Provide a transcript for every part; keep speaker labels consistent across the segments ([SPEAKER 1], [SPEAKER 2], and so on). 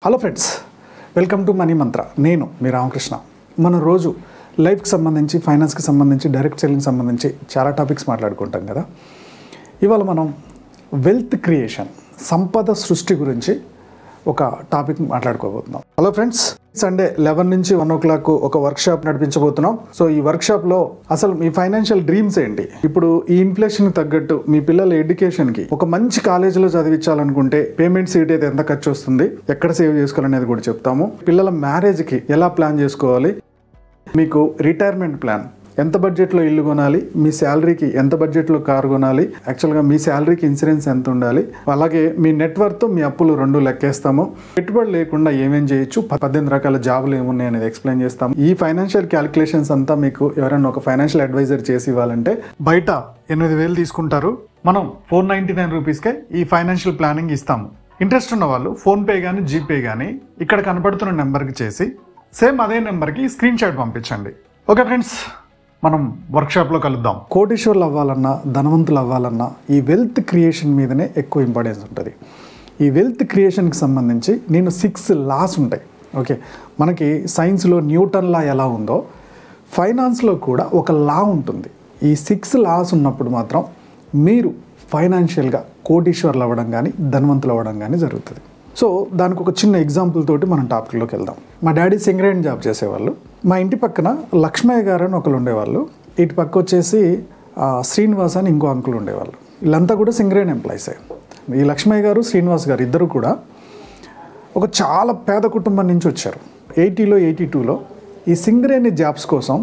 [SPEAKER 1] hello friends welcome to Money Mantra నేను మీ రామకృష్ణ మన రోజు లైఫ్కి సంబంధించి ఫైనాన్స్కి సంబంధించి డైరెక్ట్ సెల్లింగ్ సంబంధించి చాలా టాపిక్స్ మాట్లాడుకుంటాం కదా ఇవాళ మనం వెల్త్ క్రియేషన్ సంపద సృష్టి గురించి ఒక టాపిక్ మాట్లాడుకోబోతున్నాం హలో ఫ్రెండ్స్ సండే లెవెన్ నుంచి వన్ ఓ క్లాక్ ఒక వర్క్ షాప్ నడిపించబోతున్నాం సో ఈ వర్క్ షాప్లో అసలు మీ ఫైనాన్షియల్ డ్రీమ్స్ ఏంటి ఇప్పుడు ఈ ఇన్ఫ్లేషన్ తగ్గట్టు మీ పిల్లల ఎడ్యుకేషన్కి ఒక మంచి కాలేజీలో చదివించాలనుకుంటే పేమెంట్ సీట్ అయితే ఎంత ఖర్చు వస్తుంది ఎక్కడ సేవ్ చేసుకోవాలనేది కూడా చెప్తాము పిల్లల మ్యారేజ్కి ఎలా ప్లాన్ చేసుకోవాలి మీకు రిటైర్మెంట్ ప్లాన్ ఎంత బడ్జెట్లో ఇల్లు కొనాలి మీ శాలరీకి ఎంత బడ్జెట్లో కారు కొనాలి యాక్చువల్గా మీ శాలరీకి ఇన్సూరెన్స్ ఎంత ఉండాలి అలాగే మీ నెట్వర్క్ మీ అప్పులు రెండు లెక్కేస్తాము పెట్టుబడి లేకుండా ఏమేం చేయొచ్చు ప- పద్దెనిమిది రకాల జాబులు ఏమున్నాయి అనేది ఎక్స్ప్లెయిన్ చేస్తాము ఈ ఫైనాన్షియల్ క్యాలిక్యులేషన్స్ అంతా మీకు ఎవరైనా ఒక ఫైనాన్షియల్ అడ్వైజర్ చేసి ఇవ్వాలంటే బయట ఎనిమిది వేలు తీసుకుంటారు మనం ఫోర్ నైంటీ నైన్ రూపీస్కే ఈ ఫైనాన్షియల్ ప్లానింగ్ ఇస్తాము ఇంట్రెస్ట్ ఉన్న వాళ్ళు ఫోన్పే కానీ జీపే కానీ ఇక్కడ కనపడుతున్న నెంబర్కి చేసి సేమ్ అదే నెంబర్కి స్క్రీన్ షాట్ పంపించండి ఓకే ఫ్రెండ్స్ మనం వర్క్షాప్లో కలుద్దాం కోటీశ్వర్లు అవ్వాలన్నా ధనవంతులు అవ్వాలన్నా ఈ వెల్త్ క్రియేషన్ మీదనే ఎక్కువ ఇంపార్టెన్స్ ఉంటుంది ఈ వెల్త్ క్రియేషన్కి సంబంధించి నేను సిక్స్ లాస్ ఉంటాయి ఓకే మనకి సైన్స్లో న్యూటన్ లా ఎలా ఉందో ఫైనాన్స్లో కూడా ఒక లా ఉంటుంది ఈ సిక్స్ లాస్ ఉన్నప్పుడు మాత్రం మీరు ఫైనాన్షియల్గా కోటీశ్వర్లు అవ్వడం కానీ ధనవంతులు అవ్వడం కానీ జరుగుతుంది సో దానికి ఒక చిన్న ఎగ్జాంపుల్ తోటి మనం టాపిక్లోకి వెళ్దాం మా డాడీ సింగరేణి జాబ్ చేసేవాళ్ళు మా ఇంటి పక్కన లక్ష్మయ్య గారు అని ఒకరు ఉండేవాళ్ళు ఇటు పక్క వచ్చేసి ఆ, శ్రీనివాస్ అని ఇంకో అంకుల్ ఉండేవాళ్ళు వీళ్ళంతా కూడా సింగరేణి ఎంప్లాయీసే ఈ లక్ష్మయ్య గారు శ్రీనివాస్ గారు ఇద్దరు కూడా ఒక చాలా పేద కుటుంబం నుంచి వచ్చారు ఎయిటీలో ఎయిటీ టూలో ఈ సింగరేణి జాబ్స్ కోసం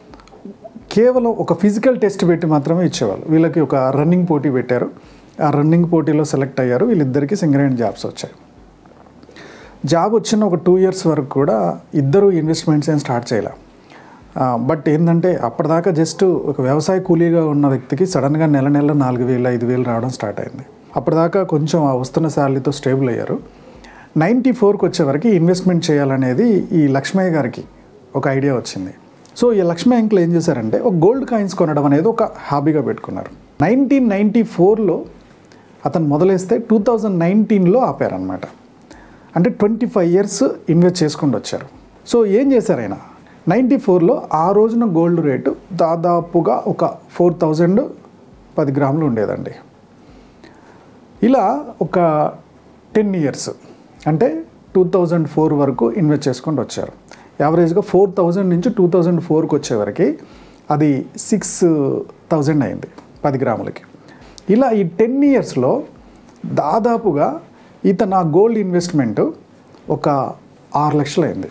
[SPEAKER 1] కేవలం ఒక ఫిజికల్ టెస్ట్ పెట్టి మాత్రమే ఇచ్చేవాళ్ళు వీళ్ళకి ఒక రన్నింగ్ పోటీ పెట్టారు ఆ రన్నింగ్ పోటీలో సెలెక్ట్ అయ్యారు వీళ్ళిద్దరికి సింగరేణి జాబ్స్ వచ్చాయి జాబ్ వచ్చిన ఒక టూ ఇయర్స్ వరకు కూడా ఇద్దరు ఇన్వెస్ట్మెంట్స్ ఏం స్టార్ట్ చేయలే బట్ ఏంటంటే అప్పటిదాకా జస్ట్ ఒక వ్యవసాయ కూలీగా ఉన్న వ్యక్తికి సడన్గా నెల నెల నాలుగు వేలు ఐదు వేలు రావడం స్టార్ట్ అయింది అప్పటిదాకా కొంచెం ఆ వస్తున్న శాలరీతో స్టేబుల్ అయ్యారు నైంటీ ఫోర్కి వచ్చేవరకు ఇన్వెస్ట్మెంట్ చేయాలనేది ఈ లక్ష్మయ్య గారికి ఒక ఐడియా వచ్చింది సో ఈ లక్ష్మయ్య అంకుల్ ఏం చేశారంటే ఒక గోల్డ్ కాయిన్స్ కొనడం అనేది ఒక హాబీగా పెట్టుకున్నారు నైన్టీన్ నైంటీ ఫోర్లో అతను మొదలేస్తే టూ థౌజండ్ నైన్టీన్లో ఆపారనమాట అంటే ట్వంటీ ఫైవ్ ఇయర్స్ ఇన్వెస్ట్ చేసుకుంటూ వచ్చారు సో ఏం చేశారు ఆయన నైంటీ ఫోర్లో ఆ రోజున గోల్డ్ రేటు దాదాపుగా ఒక ఫోర్ థౌజండ్ పది గ్రాములు ఉండేదండి ఇలా ఒక టెన్ ఇయర్స్ అంటే టూ థౌజండ్ ఫోర్ వరకు ఇన్వెస్ట్ చేసుకుంటూ వచ్చారు యావరేజ్గా ఫోర్ థౌజండ్ నుంచి టూ థౌజండ్ ఫోర్కి వచ్చేవరకు అది సిక్స్ థౌజండ్ అయింది పది గ్రాములకి ఇలా ఈ టెన్ ఇయర్స్లో దాదాపుగా ఇతను ఆ గోల్డ్ ఇన్వెస్ట్మెంట్ ఒక ఆరు లక్షలు అయింది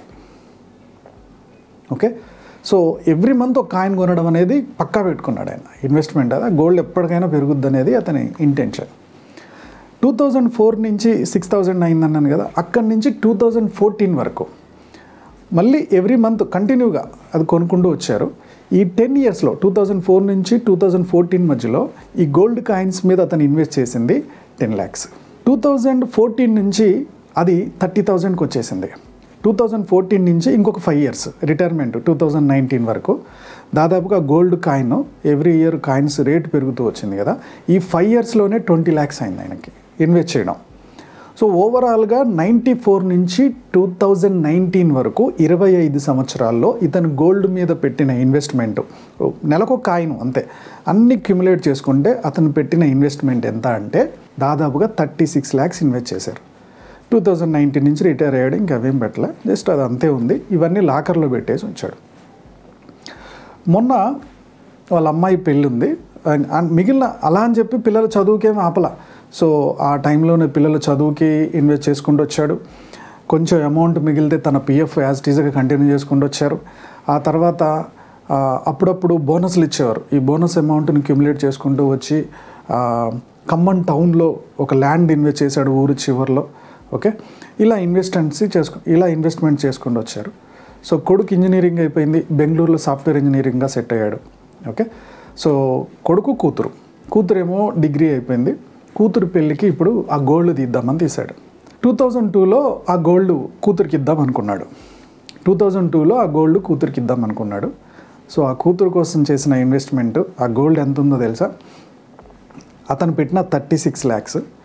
[SPEAKER 1] ఓకే సో ఎవ్రీ మంత్ ఒక కాయిన్ కొనడం అనేది పక్కా పెట్టుకున్నాడు ఆయన ఇన్వెస్ట్మెంట్ అదా గోల్డ్ ఎప్పటికైనా పెరుగుద్ది అనేది అతని ఇంటెన్షన్ టూ థౌజండ్ ఫోర్ నుంచి సిక్స్ థౌజండ్ అయింది అన్నాను కదా అక్కడి నుంచి టూ థౌజండ్ ఫోర్టీన్ వరకు మళ్ళీ ఎవ్రీ మంత్ కంటిన్యూగా అది కొనుక్కుంటూ వచ్చారు ఈ టెన్ ఇయర్స్లో టూ థౌజండ్ ఫోర్ నుంచి టూ థౌజండ్ ఫోర్టీన్ మధ్యలో ఈ గోల్డ్ కాయిన్స్ మీద అతను ఇన్వెస్ట్ చేసింది ten lakhs two thousand fourteen నుంచి అది థర్టీ థౌజండ్కి వచ్చేసింది టూ థౌజండ్ ఫోర్టీన్ నుంచి ఇంకొక five years retirement two thousand nineteen వరకు దాదాపుగా gold coin every year coins rate పెరుగుతూ వచ్చింది కదా ఈ ఫైవ్ ఇయర్స్లోనే ట్వంటీ ల్యాక్స్ అయింది ఆయనకి ఇన్వెస్ట్ చేయడం సో ఓవరాల్గా నైంటీ ఫోర్ నుంచి టూ థౌజండ్ నైన్టీన్ వరకు ఇరవై ఐదు సంవత్సరాల్లో ఇతను గోల్డ్ మీద పెట్టిన ఇన్వెస్ట్మెంట్ నెలకు కాయిన్ అంతే అన్ని క్యుములేట్ చేసుకుంటే అతను పెట్టిన ఇన్వెస్ట్మెంట్ ఎంత అంటే దాదాపుగా థర్టీ సిక్స్ ల్యాక్స్ ఇన్వెస్ట్ చేశారు టూ థౌజండ్ నైన్టీన్ నుంచి రిటైర్ అయ్యాడు ఇంకా అవేం పెట్టలే జస్ట్ అది అంతే ఉంది ఇవన్నీ లాకర్లో పెట్టేసి ఉంచాడు మొన్న వాళ్ళ అమ్మాయి పెళ్ళి ఉంది అండ్- అండ్ మిగిలిన అలా అని చెప్పి పిల్లల చదువుకేం ఆపల సో ఆ టైంలోనే పిల్లల చదువుకి ఇన్వెస్ట్ చేసుకుంటూ వచ్చాడు కొంచెం అమౌంట్ మిగిలితే తన పిఎఫ్ యాజ్ టీజర్గా కంటిన్యూ చేసుకుంటూ వచ్చారు ఆ తర్వాత ఆ, అప్పుడప్పుడు బోనస్లు ఇచ్చేవారు ఈ బోనస్ అమౌంట్ని క్యుములేట్ చేసుకుంటూ వచ్చి ఆ, ఖమ్మం టౌన్లో ఒక ల్యాండ్ ఇన్వెస్ట్ చేశాడు ఊరు చివరిలో ఓకే ఇలా ఇన్వెస్ట్మెంట్స్ చేసుకు ఇలా ఇన్వెస్ట్మెంట్ చేసుకుంటూ వచ్చారు సో కొడుకు ఇంజనీరింగ్ అయిపోయింది బెంగళూరులో సాఫ్ట్వేర్ ఇంజనీరింగ్గా సెట్ అయ్యాడు ఓకే సో కొడుకు కూతురు కూతురేమో డిగ్రీ అయిపోయింది కూతురు పెళ్ళికి ఇప్పుడు ఆ గోల్డ్ తీద్దామని తీశాడు టూ థౌజండ్ టూలో ఆ గోల్డ్ కూతురికి ఇద్దాం అనుకున్నాడు టూ థౌజండ్ టూలో ఆ గోల్డ్ కూతురికి ఇద్దాం అనుకున్నాడు సో ఆ కూతురు కోసం చేసిన ఇన్వెస్ట్మెంట్ ఆ గోల్డ్ ఎంత ఉందో తెలుసా అతను పెట్టిన thirty six lakhs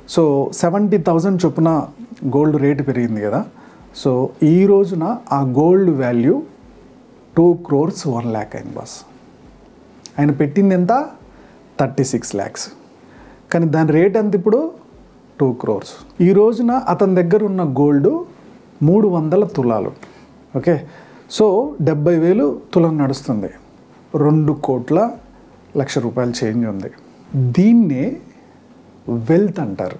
[SPEAKER 1] so seventy thousand చొప్పున గోల్డ్ రేటు పెరిగింది కదా సో ఈ రోజున ఆ gold value two crores one lakh అయింది బాస్ ఆయన పెట్టింది ఎంత థర్టీ సిక్స్ ల్యాక్స్ కానీ దాని రేట్ ఎంత ఇప్పుడు టూ క్రోర్స్ ఈ రోజున అతని దగ్గర ఉన్న గోల్డ్ మూడు వందల తులాలు ఓకే సో డెబ్బై వేలు తులం నడుస్తుంది రెండు కోట్ల లక్ష రూపాయలు చేంజ్ ఉంది దీన్నే వెల్త్ అంటారు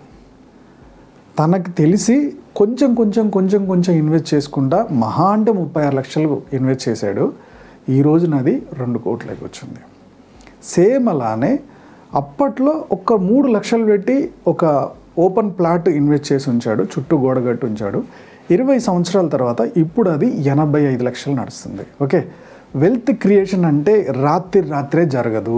[SPEAKER 1] తనకు తెలిసి కొంచెం కొంచెం కొంచెం కొంచెం ఇన్వెస్ట్ చేసుకుంటా మహా అంటే ముప్పై ఆరు లక్షలు ఇన్వెస్ట్ చేశాడు ఈ రోజున అది రెండు కోట్లకి వచ్చింది సేమ్ అలానే అప్పట్లో ఒక మూడు లక్షలు పెట్టి ఒక ఓపెన్ ప్లాట్ ఇన్వెస్ట్ చేసి ఉంచాడు చుట్టూ గోడగట్టు ఉంచాడు ఇరవై సంవత్సరాల తర్వాత ఇప్పుడు అది ఎనభై ఐదు లక్షలు నడుస్తుంది ఓకే వెల్త్ క్రియేషన్ అంటే రాత్రి రాత్రే జరగదు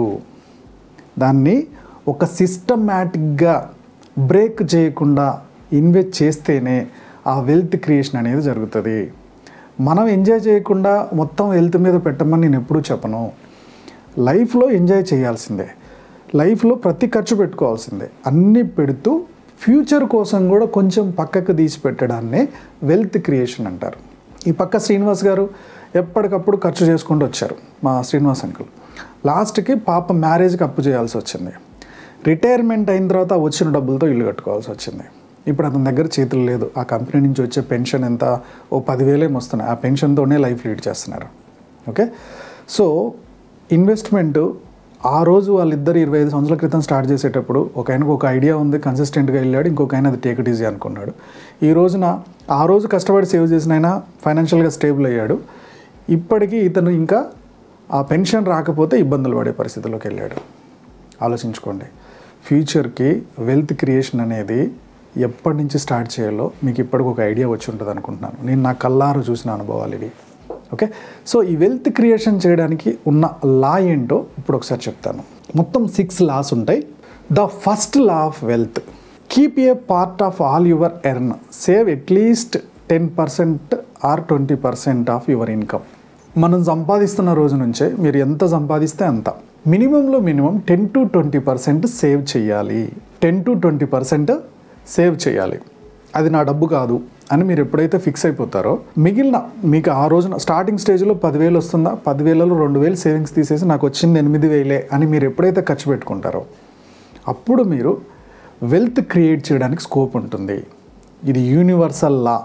[SPEAKER 1] దాన్ని ఒక సిస్టమేటిక్గా బ్రేక్ చేయకుండా ఇన్వెస్ట్ చేస్తేనే ఆ వెల్త్ క్రియేషన్ అనేది జరుగుతుంది మనం ఎంజాయ్ చేయకుండా మొత్తం వెల్త్ మీద పెట్టమని నేను ఎప్పుడూ చెప్పను లైఫ్లో ఎంజాయ్ చేయాల్సిందే లైఫ్లో ప్రతి ఖర్చు పెట్టుకోవాల్సిందే అన్నీ పెడుతూ ఫ్యూచర్ కోసం కూడా కొంచెం పక్కకు తీసి పెట్టడాన్నే వెల్త్ క్రియేషన్ అంటారు ఈ పక్క శ్రీనివాస్ గారు ఎప్పటికప్పుడు ఖర్చు చేసుకుంటూ వచ్చారు మా శ్రీనివాస్ అంకుల్ లాస్ట్కి పాప మ్యారేజ్కి అప్పు చేయాల్సి వచ్చింది రిటైర్మెంట్ అయిన తర్వాత వచ్చిన డబ్బులతో ఇల్లు కట్టుకోవాల్సి వచ్చింది ఇప్పుడు అతని దగ్గర చేతులు లేదు ఆ కంపెనీ నుంచి వచ్చే పెన్షన్ ఎంత ఓ పదివేలేం వస్తున్నాయి ఆ పెన్షన్తోనే లైఫ్ లీడ్ చేస్తున్నారు ఓకే సో ఇన్వెస్ట్మెంట్ ఆ రోజు వాళ్ళిద్దరు ఇరవై ఐదు సంవత్సరాల క్రితం స్టార్ట్ చేసేటప్పుడు ఒక ఆయనకు ఒక ఐడియా ఉంది కన్సిస్టెంట్గా వెళ్ళాడు ఇంకొక ఆయన అది టేక్ ఇట్ ఈజీ అనుకున్నాడు ఈ రోజున ఆ రోజు కష్టపడి సేవ్ చేసిన ఆయన ఫైనాన్షియల్గా స్టేబుల్ అయ్యాడు ఇప్పటికీ ఇతను ఇంకా ఆ పెన్షన్ రాకపోతే ఇబ్బందులు పడే పరిస్థితిలోకి వెళ్ళాడు ఆలోచించుకోండి ఫ్యూచర్కి వెల్త్ క్రియేషన్ అనేది ఎప్పటి నుంచి స్టార్ట్ చేయాలో మీకు ఇప్పటికి ఒక ఐడియా వచ్చి ఉంటుంది అనుకుంటున్నాను నేను నా కల్లారు చూసిన అనుభవాలు ఇవి ఓకే సో ఈ వెల్త్ క్రియేషన్ చేయడానికి ఉన్న లా ఏంటో ఇప్పుడు ఒకసారి చెప్తాను మొత్తం సిక్స్ లాస్ ఉంటాయి the first law of wealth keep a part of all your earn save at least ten percent or twenty percent of your income మనం సంపాదిస్తున్న రోజు నుంచే మీరు ఎంత సంపాదిస్తే అంత మినిమంలో minimum ten to twenty percent save చేయాలి ten to twenty percent save చేయాలి అది నా డబ్బు కాదు అని మీరు ఎప్పుడైతే ఫిక్స్ అయిపోతారో మిగిలిన మీకు ఆ రోజున స్టార్టింగ్ స్టేజ్లో పదివేలు వస్తుందా పదివేలలో రెండు వేలు సేవింగ్స్ తీసేసి నాకు వచ్చింది ఎనిమిది వేలే అని మీరు ఎప్పుడైతే ఖర్చు పెట్టుకుంటారో అప్పుడు మీరు వెల్త్ క్రియేట్ చేయడానికి స్కోప్ ఉంటుంది ఇది యూనివర్సల్ లా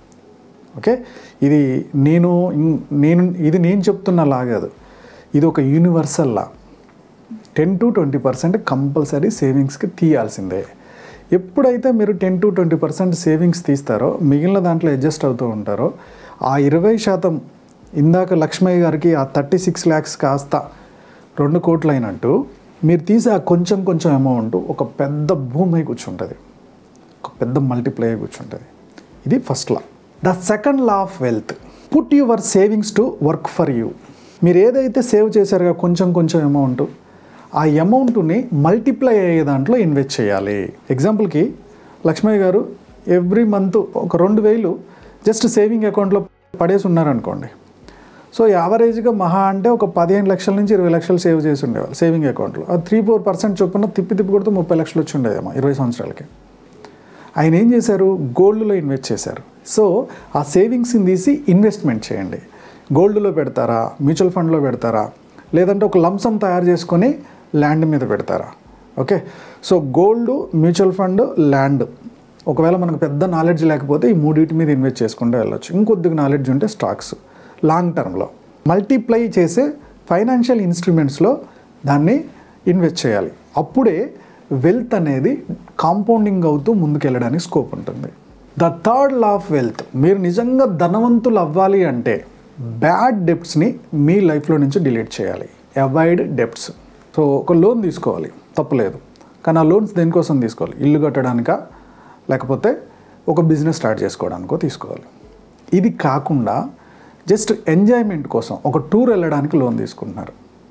[SPEAKER 1] ఓకే ఇది నేను నేను ఇది నేను చెప్తున్న లా కాదు ఇది ఒక universal law ten to twenty percent compulsory సేవింగ్స్కి తీయాల్సిందే ఎప్పుడైతే మీరు ten to twenty percent savings తీస్తారో మిగిలిన దాంట్లో అడ్జస్ట్ అవుతూ ఉంటారో ఆ ఇరవై శాతం ఇందాక లక్ష్మయ్య గారికి ఆ థర్టీ సిక్స్ ల్యాక్స్ కాస్త రెండు కోట్లు అయినట్టు మీరు తీసే ఆ కొంచెం కొంచెం అమౌంట్ ఒక పెద్ద భూమి అయి కూర్చుంటుంది ఒక పెద్ద మల్టిప్లై అయి కూర్చుంటుంది ఇది first law the second law of wealth put your savings to work for you మీరు ఏదైతే సేవ్ చేశారో కొంచెం కొంచెం అమౌంట్ ఆ అమౌంట్ని మల్టిప్లై అయ్యే దాంట్లో ఇన్వెస్ట్ చేయాలి ఎగ్జాంపుల్కి లక్ష్మయ్య గారు ఎవ్రీ మంత్ ఒక రెండు వేలు జస్ట్ సేవింగ్ అకౌంట్లో పడేసి ఉన్నారనుకోండి సో యావరేజ్గా మహా అంటే ఒక పదిహేను లక్షల నుంచి ఇరవై లక్షలు సేవ్ చేసి ఉండేవాళ్ళు సేవింగ్ అకౌంట్లో అది త్రీ ఫోర్ పర్సెంట్ చొప్పున తిప్పి తిప్పి కొడితే ముప్పై లక్షలు వచ్చి ఉండేదేమో ఇరవై సంవత్సరాలకి ఆయన ఏం చేశారు గోల్డ్లో ఇన్వెస్ట్ చేశారు సో ఆ సేవింగ్స్ని తీసి ఇన్వెస్ట్మెంట్ చేయండి గోల్డ్లో పెడతారా మ్యూచువల్ ఫండ్లో పెడతారా లేదంటే ఒక లంసం తయారు చేసుకొని ల్యాండ్ మీద పెడతారా okay so gold mutual fund land ఒకవేళ మనకు పెద్ద నాలెడ్జ్ లేకపోతే ఈ మూడింటి మీద ఇన్వెస్ట్ చేసుకుంటూ వెళ్ళొచ్చు ఇంకొద్దిగా నాలెడ్జ్ ఉంటే స్టాక్స్ లాంగ్ టర్మ్లో మల్టిప్లై చేసే ఫైనాన్షియల్ ఇన్స్ట్రుమెంట్స్లో దాన్ని ఇన్వెస్ట్ చేయాలి అప్పుడే వెల్త్ అనేది కాంపౌండింగ్ అవుతూ ముందుకెళ్ళడానికి స్కోప్ ఉంటుంది the third law of wealth మీరు నిజంగా ధనవంతులు అవ్వాలి అంటే బ్యాడ్ డెప్ట్స్ని మీ లైఫ్లో నుంచి డిలీట్ చేయాలి అవాయిడ్ డెప్ట్స్ సో ఒక లోన్ తీసుకోవాలి తప్పులేదు కానీ ఆ లోన్స్ దేనికోసం తీసుకోవాలి ఇల్లు కట్టడానికా లేకపోతే ఒక బిజినెస్ స్టార్ట్ చేసుకోవడానికో తీసుకోవాలి ఇది కాకుండా జస్ట్ ఎంజాయ్మెంట్ కోసం ఒక టూర్ వెళ్ళడానికి లోన్ తీసుకుంటున్నారు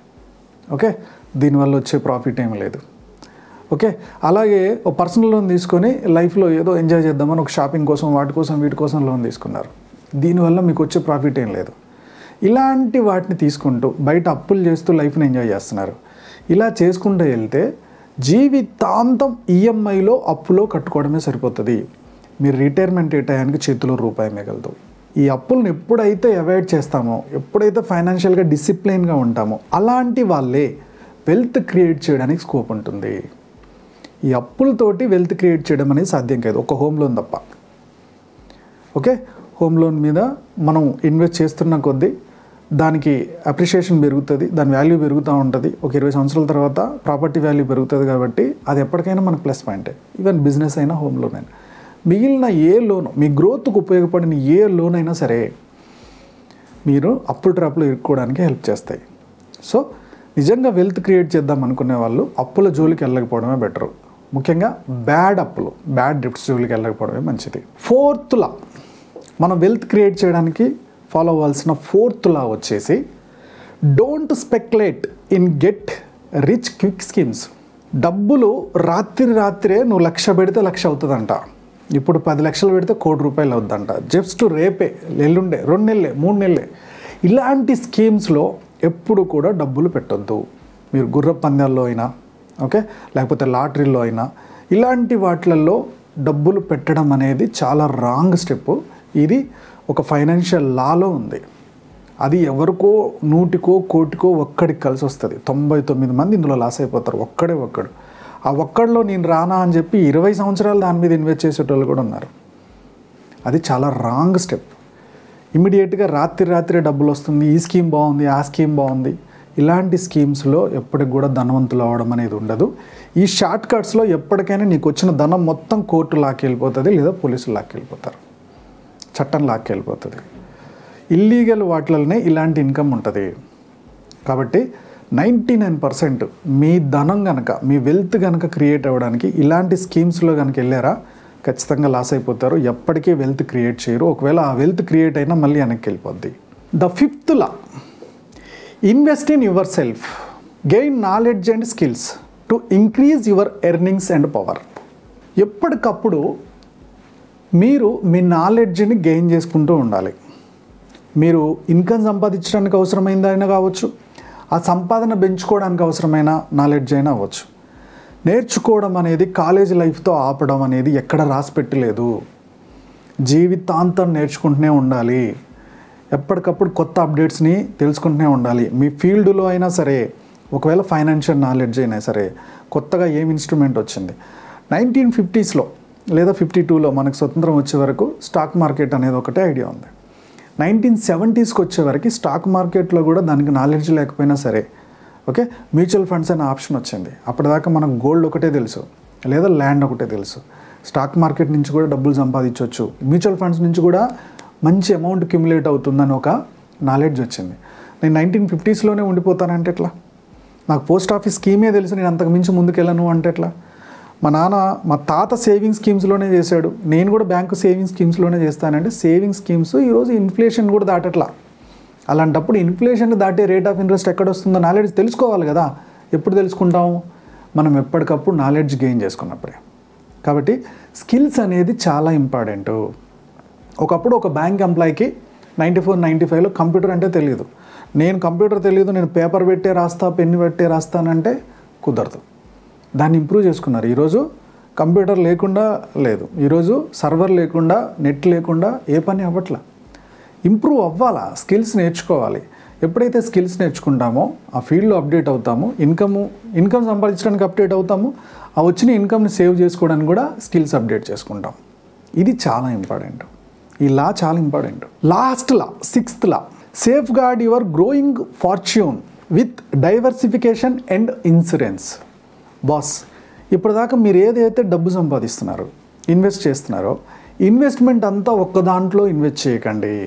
[SPEAKER 1] ఓకే దీనివల్ల వచ్చే ప్రాఫిట్ ఏమీ లేదు ఓకే అలాగే ఒక పర్సనల్ లోన్ తీసుకొని లైఫ్లో ఏదో ఎంజాయ్ చేద్దామని ఒక షాపింగ్ కోసం వాటి కోసం వీటి కోసం లోన్ తీసుకున్నారు దీనివల్ల మీకు వచ్చే ప్రాఫిట్ ఏం లేదు ఇలాంటి వాటిని తీసుకుంటూ బయట అప్పులు చేస్తూ లైఫ్ని ఎంజాయ్ చేస్తున్నారు ఇలా చేసుకుంటూ వెళ్తే జీవితాంతం ఈఎంఐలో అప్పులో కట్టుకోవడమే సరిపోతుంది మీరు రిటైర్మెంట్ ఏ టయానికి చేతిలో రూపాయి మిగలదు ఈ అప్పులను ఎప్పుడైతే అవాయిడ్ చేస్తామో ఎప్పుడైతే ఫైనాన్షియల్గా డిసిప్లిన్గా ఉంటామో అలాంటి వాళ్ళే వెల్త్ క్రియేట్ చేయడానికి స్కోప్ ఉంటుంది ఈ అప్పులతోటి వెల్త్ క్రియేట్ చేయడం అనేది సాధ్యం కాదు ఒక హోమ్ లోన్ తప్ప ఓకే హోమ్ లోన్ మీద మనం ఇన్వెస్ట్ చేస్తున్న కొద్దీ దానికి అప్రిషియేషన్ పెరుగుతుంది దాని వాల్యూ పెరుగుతూ ఉంటుంది ఒక ఇరవై సంవత్సరాల తర్వాత ప్రాపర్టీ వాల్యూ పెరుగుతుంది కాబట్టి అది ఎప్పటికైనా మనకు ప్లస్ పాయింటే ఈవెన్ బిజినెస్ అయినా హోమ్ లోన్ అయినా మిగిలిన ఏ లోన్ మీ గ్రోత్కు ఉపయోగపడిన ఏ లోన్ అయినా సరే మీరు అప్పుల ట్రాప్లో ఇరుక్కోవడానికి హెల్ప్ చేస్తాయి సో నిజంగా వెల్త్ క్రియేట్ చేద్దాం అనుకునే వాళ్ళు అప్పుల జోలికి వెళ్ళకపోవడమే బెటర్ ముఖ్యంగా బ్యాడ్ అప్పులు బ్యాడ్ డ్రిప్ట్స్ జోలికి వెళ్ళకపోవడమే మంచిది ఫోర్త్ లా మనం వెల్త్ క్రియేట్ చేయడానికి ఫాలో అవ్వాల్సిన ఫోర్త్ లా వచ్చేసి don't speculate in get rich quick schemes డబ్బులు రాత్రి రాత్రే నువ్వు లక్ష పెడితే లక్ష అవుతుందంట ఇప్పుడు పది లక్షలు పెడితే కోటి రూపాయలు అవుద్దంట జస్ట్ రేపే ఎల్లుండే రెండు నెలలే మూడు నెలలే ఇలాంటి స్కీమ్స్లో ఎప్పుడు కూడా డబ్బులు పెట్టొద్దు మీరు గుర్ర పందాల్లో అయినా ఓకే లేకపోతే లాటరీలో అయినా ఇలాంటి వాటిలలో డబ్బులు పెట్టడం అనేది చాలా రాంగ్ స్టెప్ ఇది ఒక ఫైనాన్షియల్ లాలో ఉంది అది ఎవరికో నూటికో కోటికో ఒక్కడికి కలిసి వస్తుంది తొంభై తొమ్మిది మంది ఇందులో లాస్ అయిపోతారు ఒక్కడే ఒక్కడు ఆ ఒక్కడిలో నేను రానా అని చెప్పి ఇరవై సంవత్సరాలు దాని మీద ఇన్వెస్ట్ చేసేటోళ్ళు కూడా ఉన్నారు అది చాలా రాంగ్ స్టెప్ ఇమీడియట్గా రాత్రి రాత్రి డబ్బులు వస్తుంది ఈ స్కీమ్ బాగుంది ఆ స్కీమ్ బాగుంది ఇలాంటి స్కీమ్స్లో ఎప్పటికి కూడా ధనవంతులు అవ్వడం అనేది ఉండదు ఈ షార్ట్ కట్స్లో ఎప్పటికైనా నీకు వచ్చిన ధనం మొత్తం కోర్టు లాక్కెళ్ళిపోతుంది లేదా పోలీసులు లాక్కెళ్ళిపోతారు చట్టం లాక్కెళ్ళిపోతుంది ఇల్లీగల్ వాటిలనే ఇలాంటి ఇన్కమ్ ఉంటుంది కాబట్టి నైంటీ నైన్ పర్సెంట్ మీ ధనం కనుక మీ వెల్త్ కనుక క్రియేట్ అవ్వడానికి ఇలాంటి స్కీమ్స్లో కనుక వెళ్ళారా ఖచ్చితంగా లాస్ అయిపోతారు ఎప్పటికీ వెల్త్ క్రియేట్ చేయరు ఒకవేళ ఆ వెల్త్ క్రియేట్ అయినా మళ్ళీ వెనక్కి వెళ్ళిపోద్ది the fifth law invest in yourself gain knowledge and skills to increase your earnings and power ఎప్పటికప్పుడు మీరు మీ నాలెడ్జ్ని గెయిన్ చేసుకుంటూ ఉండాలి మీరు ఇన్కమ్ సంపాదించడానికి అవసరమైందైనా కావచ్చు ఆ సంపాదన పెంచుకోవడానికి అవసరమైన నాలెడ్జ్ అయినా అవ్వచ్చు నేర్చుకోవడం అనేది కాలేజ్ లైఫ్తో ఆపడం అనేది ఎక్కడ రాసి పెట్టలేదు జీవితాంతం నేర్చుకుంటూనే ఉండాలి ఎప్పటికప్పుడు కొత్త అప్డేట్స్ని తెలుసుకుంటూనే ఉండాలి మీ ఫీల్డ్లో అయినా సరే ఒకవేళ ఫైనాన్షియల్ నాలెడ్జ్ అయినా సరే కొత్తగా ఏం ఇన్స్ట్రుమెంట్ వచ్చింది నైన్టీన్ ఫిఫ్టీస్లో లేదా ఫిఫ్టీ టూలో మనకు స్వతంత్రం వచ్చే వరకు స్టాక్ మార్కెట్ అనేది ఒకటే ఐడియా ఉంది నైన్టీన్ సెవెంటీస్కి వచ్చే వరకు స్టాక్ మార్కెట్లో కూడా దానికి నాలెడ్జ్ లేకపోయినా సరే ఓకే మ్యూచువల్ ఫండ్స్ అనే ఆప్షన్ వచ్చింది అప్పటిదాకా మనకు గోల్డ్ ఒకటే తెలుసు లేదా ల్యాండ్ ఒకటే తెలుసు స్టాక్ మార్కెట్ నుంచి కూడా డబ్బులు సంపాదించవచ్చు మ్యూచువల్ ఫండ్స్ నుంచి కూడా మంచి అమౌంట్ క్యుములేట్ అవుతుందని ఒక నాలెడ్జ్ వచ్చింది నేను నైన్టీన్ ఫిఫ్టీస్లోనే ఉండిపోతానంటే ఎట్లా నాకు పోస్ట్ ఆఫీస్ స్కీమే తెలుసు నేను అంతకు మించి ముందుకెళ్ళను అంటే ఎట్లా మా నాన్న మా తాత సేవింగ్ స్కీమ్స్లోనే చేశాడు నేను కూడా బ్యాంకు సేవింగ్ స్కీమ్స్లోనే చేస్తానంటే సేవింగ్ స్కీమ్స్ ఈరోజు ఇన్ఫ్లేషన్ కూడా దాటట్లా అలాంటప్పుడు ఇన్ఫ్లేషన్ దాటే రేట్ ఆఫ్ ఇంట్రెస్ట్ ఎక్కడ వస్తుందో నాలెడ్జ్ తెలుసుకోవాలి కదా ఎప్పుడు తెలుసుకుంటాం మనం ఎప్పటికప్పుడు నాలెడ్జ్ గెయిన్ చేసుకున్నప్పుడే కాబట్టి స్కిల్స్ అనేది చాలా ఇంపార్టెంట్ ఒకప్పుడు ఒక బ్యాంక్ ఎంప్లాయీకి నైంటీ ఫోర్ నైంటీ ఫైవ్లో కంప్యూటర్ అంటే తెలియదు నేను కంప్యూటర్ తెలియదు నేను పేపర్ పెట్టే రాస్తా పెన్ను పెట్టే రాస్తానంటే కుదరదు దాన్ని ఇంప్రూవ్ చేసుకున్నారు ఈరోజు కంప్యూటర్ లేకుండా లేదు ఈరోజు సర్వర్ లేకుండా నెట్ లేకుండా ఏ పని అవ్వట్లా ఇంప్రూవ్ అవ్వాలా స్కిల్స్ నేర్చుకోవాలి ఎప్పుడైతే స్కిల్స్ నేర్చుకుంటామో ఆ ఫీల్డ్లో అప్డేట్ అవుతామో ఇన్కమ్ ఇన్కమ్ సంపాదించడానికి అప్డేట్ అవుతాము ఆ వచ్చిన ఇన్కమ్ని సేవ్ చేసుకోవడానికి కూడా స్కిల్స్ అప్డేట్ చేసుకుంటాం ఇది చాలా ఇంపార్టెంట్ ఈ లా చాలా important last law sixth law safeguard your growing fortune with diversification and insurance boss ఇప్పటిదాకా మీరు ఏదైతే డబ్బు సంపాదిస్తున్నారో ఇన్వెస్ట్ చేస్తున్నారో ఇన్వెస్ట్మెంట్ అంతా ఒక్క దాంట్లో ఇన్వెస్ట్ చేయకండి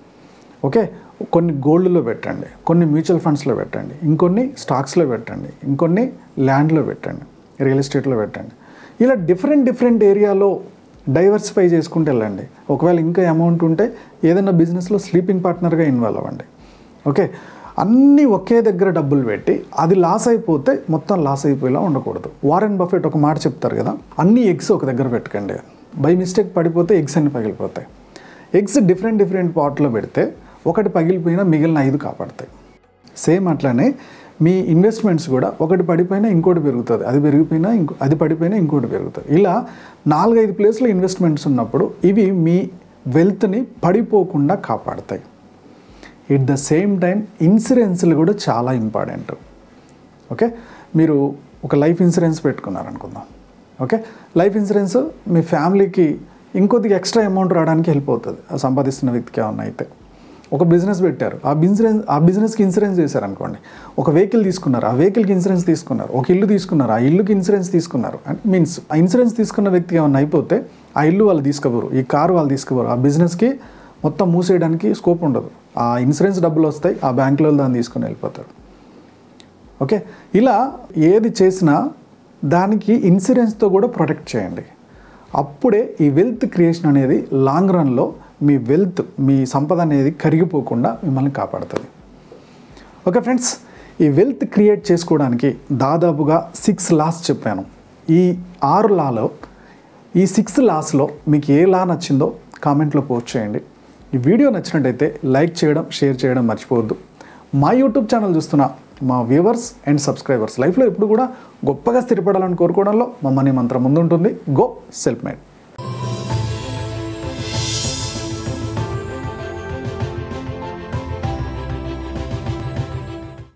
[SPEAKER 1] ఓకే కొన్ని గోల్డ్లో పెట్టండి కొన్ని మ్యూచువల్ ఫండ్స్లో పెట్టండి ఇంకొన్ని స్టాక్స్లో పెట్టండి ఇంకొన్ని ల్యాండ్లో పెట్టండి రియల్ ఎస్టేట్లో పెట్టండి ఇలా డిఫరెంట్ డిఫరెంట్ ఏరియాలో డైవర్సిఫై చేసుకుంటూ వెళ్ళండి ఒకవేళ ఇంకా అమౌంట్ ఉంటే ఏదైనా బిజినెస్లో స్లీపింగ్ పార్ట్నర్గా ఇన్వాల్వ్ అవ్వండి ఓకే అన్నీ ఒకే దగ్గర డబ్బులు పెట్టి అది లాస్ అయిపోతే మొత్తం లాస్ అయిపోయేలా ఉండకూడదు వారెన్ బఫెట్ ఒక మాట చెప్తారు కదా అన్ని ఎగ్స్ ఒక దగ్గర పెట్టకండి బై మిస్టేక్ పడిపోతే ఎగ్స్ అన్ని పగిలిపోతాయి ఎగ్స్ డిఫరెంట్ డిఫరెంట్ పాట్లో పెడితే ఒకటి పగిలిపోయినా మిగిలిన ఐదు కాపాడతాయి సేమ్ అట్లానే మీ ఇన్వెస్ట్మెంట్స్ కూడా ఒకటి పడిపోయినా ఇంకోటి పెరుగుతుంది అది పెరిగిపోయినా ఇంకో అది పడిపోయినా ఇంకోటి పెరుగుతుంది ఇలా నాలుగైదు ప్లేస్లో ఇన్వెస్ట్మెంట్స్ ఉన్నప్పుడు ఇవి మీ వెల్త్ని పడిపోకుండా కాపాడతాయి ఎట్ ద సేమ్ టైం ఇన్సూరెన్స్లు కూడా చాలా ఇంపార్టెంట్ ఓకే మీరు ఒక లైఫ్ ఇన్సూరెన్స్ పెట్టుకున్నారనుకుందాం ఓకే లైఫ్ ఇన్సూరెన్స్ మీ ఫ్యామిలీకి ఇంకొద్దిగా ఎక్స్ట్రా అమౌంట్ రావడానికి హెల్ప్ అవుతుంది ఆ సంపాదిస్తున్న వ్యక్తికి ఏమన్నా అయితే ఒక బిజినెస్ పెట్టారు ఆ బిజినెస్ ఆ బిజినెస్కి ఇన్సూరెన్స్ చేశారనుకోండి ఒక వెహికల్ తీసుకున్నారు ఆ వెహికల్కి ఇన్సూరెన్స్ తీసుకున్నారు ఒక ఇల్లు తీసుకున్నారు ఆ ఇల్లుకి ఇన్సూరెన్స్ తీసుకున్నారు అండ్ మీన్స్ ఆ ఇన్సూరెన్స్ తీసుకున్న వ్యక్తికి ఏమన్నా అయిపోతే ఆ ఇల్లు వాళ్ళు తీసుకోబోరు ఈ కారు వాళ్ళు తీసుకోబోరు ఆ బిజినెస్కి మొత్తం మూసేయడానికి స్కోప్ ఉండదు ఆ ఇన్సూరెన్స్ డబ్బులు వస్తాయి ఆ బ్యాంకులో దాన్ని తీసుకుని వెళ్ళిపోతారు ఓకే ఇలా ఏది చేసినా దానికి ఇన్సూరెన్స్తో కూడా ప్రొటెక్ట్ చేయండి అప్పుడే ఈ వెల్త్ క్రియేషన్ అనేది లాంగ్ రన్లో మీ వెల్త్ మీ సంపద అనేది కరిగిపోకుండా మిమ్మల్ని కాపాడుతుంది ఓకే ఫ్రెండ్స్ ఈ వెల్త్ క్రియేట్ చేసుకోవడానికి దాదాపుగా సిక్స్ లాస్ చెప్పాను ఈ ఆరు లాలో ఈ సిక్స్ లాస్లో మీకు ఏ లా నచ్చిందో కామెంట్లో పోస్ట్ చేయండి ఈ వీడియో నచ్చినట్టయితే లైక్ చేయడం షేర్ చేయడం మర్చిపోవద్దు మా యూట్యూబ్ ఛానల్ చూస్తున్న మా వ్యూవర్స్ అండ్ సబ్స్క్రైబర్స్ లైఫ్లో ఎప్పుడు కూడా గొప్పగా స్థిరపడాలని కోరుకోవడంలో మా మనీ మంత్రం ముందుంటుంది గో సెల్ఫ్ మేడ్